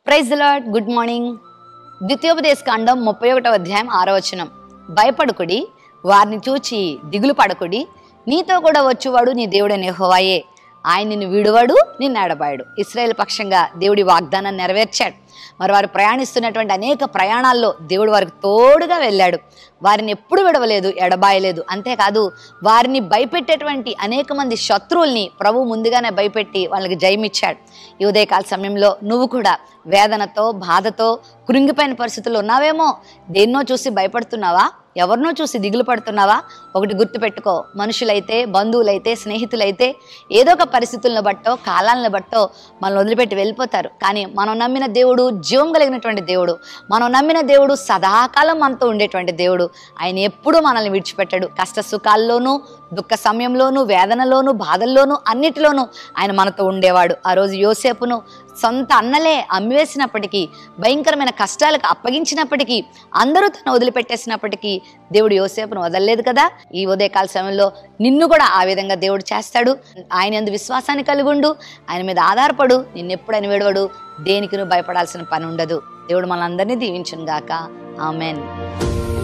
praise lord good morning ద్వితీయోపదేశ కాండం ముప్పై ఒకటవ అధ్యాయం ఆరో వచనం భయపడుకుడి వారిని చూచి దిగులు పడకుడి నీతో కూడా వచ్చేవాడు నీ దేవుడైన యెహోవాయే ఆయన నిన్ను విడువాడు నిన్ను ఎడబాయడు ఇస్రాయేల్ పక్షంగా దేవుడి వాగ్దానాన్ని నెరవేర్చాడు మరి వారు ప్రయాణిస్తున్నటువంటి అనేక ప్రయాణాల్లో దేవుడు వారికి తోడుగా వెళ్ళాడు వారిని ఎప్పుడు విడవలేదు ఎడబాయలేదు అంతేకాదు వారిని భయపెట్టేటువంటి అనేక మంది శత్రువుల్ని ప్రభు ముందుగానే భయపెట్టి వాళ్ళకి జయమిచ్చాడు ఈ ఉదయకాల సమయంలో నువ్వు కూడా వేదనతో బాధతో కృంగిపోయిన పరిస్థితుల్లో ఉన్నావేమో దేన్నో చూసి భయపడుతున్నావా ఎవరినో చూసి దిగులు పడుతున్నావా ఒకటి గుర్తుపెట్టుకో మనుషులైతే బంధువులైతే స్నేహితులైతే ఏదో ఒక పరిస్థితులను బట్టో కాలాలను బట్టో మనల్ని వదిలిపెట్టి వెళ్ళిపోతారు కానీ మనం నమ్మిన దేవుడు జీవం కలిగినటువంటి దేవుడు మనం నమ్మిన దేవుడు సదాకాలం మనతో ఉండేటువంటి దేవుడు ఆయన ఎప్పుడూ మనల్ని విడిచిపెట్టాడు కష్ట సుఖాల్లోనూ దుఃఖ సమయంలోనూ వేదనలోనూ బాధల్లోనూ అన్నిటిలోనూ ఆయన మనతో ఉండేవాడు ఆ రోజు యోసేపును సొంత అన్నలే అమ్మివేసినప్పటికీ భయంకరమైన కష్టాలకు అప్పగించినప్పటికీ అందరూ తను వదిలిపెట్టేసినప్పటికీ దేవుడు యోసేపును వదలలేదు కదా ఈ ఉదయకాల సమయంలో నిన్ను కూడా ఆ విధంగా దేవుడు చేస్తాడు ఆయన ఎందు విశ్వాసాన్ని కలిగుండు ఆయన మీద ఆధారపడు నిన్నెప్పుడైనా విడవడు దేనికి నువ్వు భయపడాల్సిన పని ఉండదు దేవుడు మనందరినీ దీవించును గాక ఆమెన్